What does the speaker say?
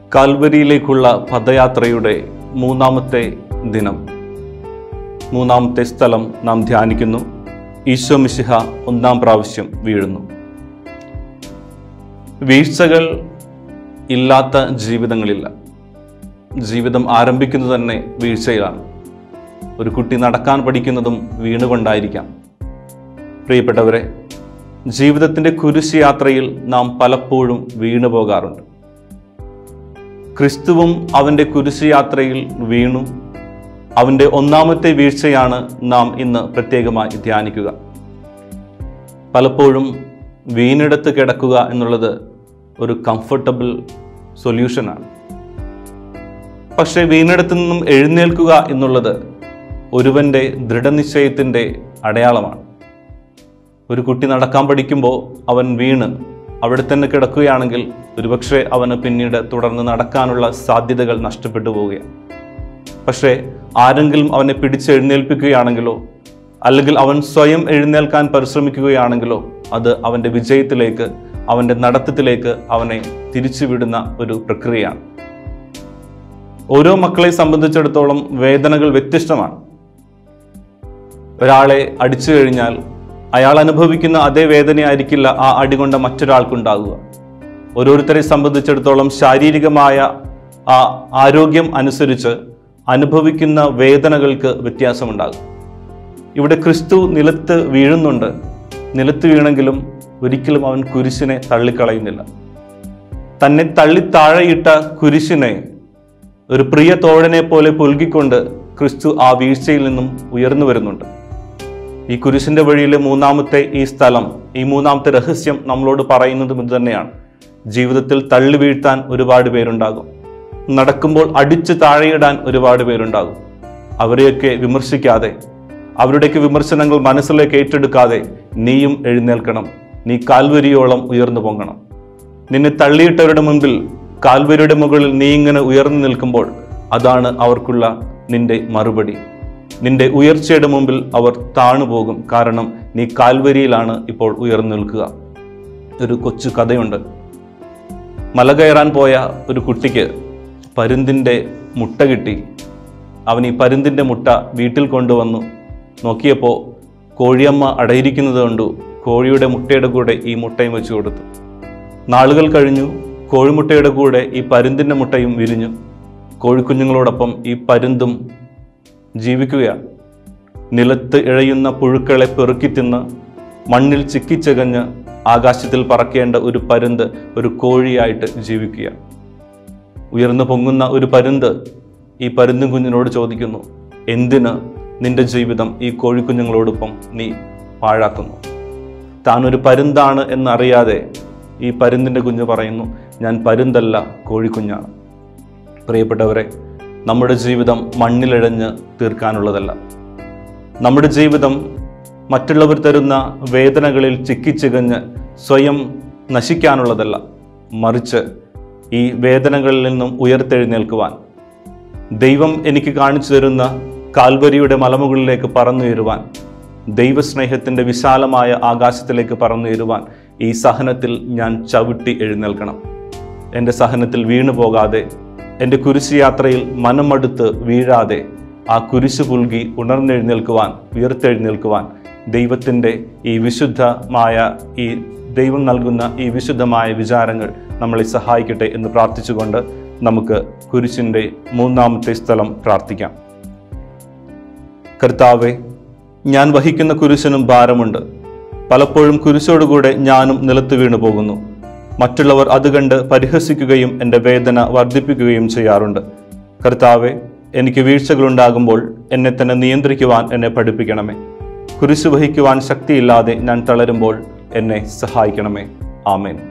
കാൽവരിയിലേക്കുള്ള പദയാത്രയുടെ മൂന്നാമത്തെ ദിനം മൂന്നാമത്തെ സ്ഥലം നാം ധ്യാനിക്കുന്നു ഈശോ മിശിഹ ഒന്നാം പ്രാവശ്യം വീഴുന്നു വീഴ്ചകൾ ഇല്ലാത്ത ജീവിതങ്ങളില്ല ജീവിതം ആരംഭിക്കുന്നത് തന്നെ വീഴ്ചയിലാണ് ഒരു കുട്ടി നടക്കാൻ പഠിക്കുന്നതും വീണുകൊണ്ടായിരിക്കാം പ്രിയപ്പെട്ടവരെ ജീവിതത്തിൻ്റെ കുരിശ് യാത്രയിൽ നാം പലപ്പോഴും വീണു പോകാറുണ്ട് ക്രിസ്തുവും അവൻ്റെ കുരിശ് യാത്രയിൽ വീണു അവൻ്റെ ഒന്നാമത്തെ വീഴ്ചയാണ് നാം ഇന്ന് പ്രത്യേകമായി ധ്യാനിക്കുക പലപ്പോഴും വീണിടത്ത് കിടക്കുക എന്നുള്ളത് ഒരു കംഫർട്ടബിൾ സൊല്യൂഷനാണ് പക്ഷേ വീണിടത്തു നിന്നും എഴുന്നേൽക്കുക എന്നുള്ളത് ഒരുവൻ്റെ ദൃഢനിശ്ചയത്തിൻ്റെ അടയാളമാണ് ഒരു കുട്ടി നടക്കാൻ പഠിക്കുമ്പോൾ അവൻ വീണ് അവിടെ തന്നെ കിടക്കുകയാണെങ്കിൽ ഒരുപക്ഷെ അവന് പിന്നീട് തുടർന്ന് നടക്കാനുള്ള സാധ്യതകൾ നഷ്ടപ്പെട്ടു പോവുകയാണ് പക്ഷേ ആരെങ്കിലും അവനെ പിടിച്ചെഴുന്നേൽപ്പിക്കുകയാണെങ്കിലോ അല്ലെങ്കിൽ അവൻ സ്വയം എഴുന്നേൽക്കാൻ പരിശ്രമിക്കുകയാണെങ്കിലോ അത് അവൻ്റെ വിജയത്തിലേക്ക് അവൻ്റെ നടത്തത്തിലേക്ക് അവനെ തിരിച്ചുവിടുന്ന ഒരു പ്രക്രിയയാണ് ഓരോ മക്കളെ സംബന്ധിച്ചിടത്തോളം വേദനകൾ വ്യത്യസ്തമാണ് ഒരാളെ അടിച്ചു കഴിഞ്ഞാൽ അയാൾ അനുഭവിക്കുന്ന അതേ വേദനയായിരിക്കില്ല ആ അടി കൊണ്ട് മറ്റൊരാൾക്കുണ്ടാകുക ഓരോരുത്തരെ സംബന്ധിച്ചിടത്തോളം ശാരീരികമായ ആ ആരോഗ്യം അനുസരിച്ച് അനുഭവിക്കുന്ന വേദനകൾക്ക് വ്യത്യാസമുണ്ടാകും ഇവിടെ ക്രിസ്തു നിലത്ത് വീഴുന്നുണ്ട് നിലത്ത് വീണെങ്കിലും ഒരിക്കലും അവൻ കുരിശിനെ തള്ളിക്കളയുന്നില്ല തന്നെ തള്ളി താഴെയിട്ട കുരിശിനെ ഒരു പ്രിയ തോഴനെ പോലെ പുൽകിക്കൊണ്ട് ക്രിസ്തു ആ വീഴ്ചയിൽ നിന്നും ഉയർന്നു വരുന്നുണ്ട് ഈ കുരിശിന്റെ വഴിയിലെ മൂന്നാമത്തെ ഈ സ്ഥലം ഈ മൂന്നാമത്തെ രഹസ്യം നമ്മളോട് പറയുന്നതും ഇത് തന്നെയാണ് ജീവിതത്തിൽ തള്ളി വീഴ്ത്താൻ ഒരുപാട് പേരുണ്ടാകും നടക്കുമ്പോൾ അടിച്ചു താഴെയിടാൻ ഒരുപാട് പേരുണ്ടാകും അവരെയൊക്കെ വിമർശിക്കാതെ അവരുടെയൊക്കെ വിമർശനങ്ങൾ മനസ്സിലേക്ക് ഏറ്റെടുക്കാതെ നീയും എഴുന്നേൽക്കണം നീ കാൽവരിയോളം ഉയർന്നു പൊങ്ങണം നിന്നെ തള്ളിയിട്ടവരുടെ മുൻപിൽ കാൽവരിയുടെ മുകളിൽ നീ ഇങ്ങനെ ഉയർന്നു നിൽക്കുമ്പോൾ അതാണ് അവർക്കുള്ള നിന്റെ മറുപടി നിന്റെ ഉയർച്ചയുടെ മുമ്പിൽ അവർ താണുപോകും കാരണം നീ കാൽവരിയിലാണ് ഇപ്പോൾ ഉയർന്നു നിൽക്കുക ഒരു കൊച്ചു കഥയുണ്ട് മല കയറാൻ പോയ ഒരു കുട്ടിക്ക് പരുന്തിൻ്റെ മുട്ട കിട്ടി അവൻ ഈ പരുന്തിൻ്റെ മുട്ട വീട്ടിൽ കൊണ്ടുവന്നു നോക്കിയപ്പോൾ കോഴിയമ്മ അടയിരിക്കുന്നത് കണ്ടു കോഴിയുടെ മുട്ടയുടെ കൂടെ ഈ മുട്ടയും വെച്ചു കൊടുത്തു നാളുകൾ കഴിഞ്ഞു കോഴിമുട്ടയുടെ കൂടെ ഈ പരുന്തിൻ്റെ മുട്ടയും വിരിഞ്ഞു കോഴിക്കുഞ്ഞുങ്ങളോടൊപ്പം ഈ പരുന്തും ജീവിക്കുകയാണ് നിലത്ത് ഇഴയുന്ന പുഴുക്കളെ പെറുക്കി തിന്ന് മണ്ണിൽ ചിക്കിച്ചകഞ്ഞ് ആകാശത്തിൽ പറക്കേണ്ട ഒരു പരുന്ത് ഒരു കോഴിയായിട്ട് ജീവിക്കുകയാണ് ഉയർന്നു പൊങ്ങുന്ന ഒരു പരുന്ത് ഈ പരുന്തും കുഞ്ഞിനോട് ചോദിക്കുന്നു എന്തിന് നിന്റെ ജീവിതം ഈ കോഴിക്കുഞ്ഞുങ്ങളോടൊപ്പം നീ പാഴാക്കുന്നു താൻ ഒരു പരുന്താണ് എന്നറിയാതെ ഈ പരുന്തിൻ്റെ കുഞ്ഞ് പറയുന്നു ഞാൻ പരുന്തല്ല കോഴിക്കുഞ്ഞാണ് പ്രിയപ്പെട്ടവരെ നമ്മുടെ ജീവിതം മണ്ണിലിഴഞ്ഞ് തീർക്കാനുള്ളതല്ല നമ്മുടെ ജീവിതം മറ്റുള്ളവർ തരുന്ന വേദനകളിൽ ചിക്കിച്ചികഞ്ഞ് സ്വയം നശിക്കാനുള്ളതല്ല മറിച്ച് ഈ വേദനകളിൽ നിന്നും ഉയർത്തെഴുന്നേൽക്കുവാൻ ദൈവം എനിക്ക് കാണിച്ചു തരുന്ന കാൽവരിയുടെ മലമുകളിലേക്ക് പറന്നുയരുവാൻ ദൈവസ്നേഹത്തിൻ്റെ വിശാലമായ ആകാശത്തിലേക്ക് പറന്നുയരുവാൻ ഈ സഹനത്തിൽ ഞാൻ ചവിട്ടി എഴുന്നേൽക്കണം എൻ്റെ സഹനത്തിൽ വീണു പോകാതെ എൻ്റെ കുരിശ് യാത്രയിൽ മനമടുത്ത് വീഴാതെ ആ കുരിശ് പുൽകി ഉണർന്നെഴുന്നേൽക്കുവാൻ ഉയർത്തെഴുന്നേൽക്കുവാൻ ദൈവത്തിൻ്റെ ഈ വിശുദ്ധമായ ഈ ദൈവം നൽകുന്ന ഈ വിശുദ്ധമായ വിചാരങ്ങൾ നമ്മളെ സഹായിക്കട്ടെ എന്ന് പ്രാർത്ഥിച്ചുകൊണ്ട് നമുക്ക് കുരിശിൻ്റെ മൂന്നാമത്തെ സ്ഥലം പ്രാർത്ഥിക്കാം കർത്താവെ ഞാൻ വഹിക്കുന്ന കുരിശിനും ഭാരമുണ്ട് പലപ്പോഴും കുരിശോടുകൂടെ ഞാനും നിലത്ത് വീണു പോകുന്നു മറ്റുള്ളവർ അത് കണ്ട് പരിഹസിക്കുകയും എൻ്റെ വേദന വർദ്ധിപ്പിക്കുകയും ചെയ്യാറുണ്ട് കർത്താവെ എനിക്ക് വീഴ്ചകളുണ്ടാകുമ്പോൾ എന്നെ തന്നെ നിയന്ത്രിക്കുവാൻ എന്നെ പഠിപ്പിക്കണമേ കുരിശ് വഹിക്കുവാൻ ശക്തിയില്ലാതെ ഞാൻ തളരുമ്പോൾ എന്നെ സഹായിക്കണമേ ആമേൻ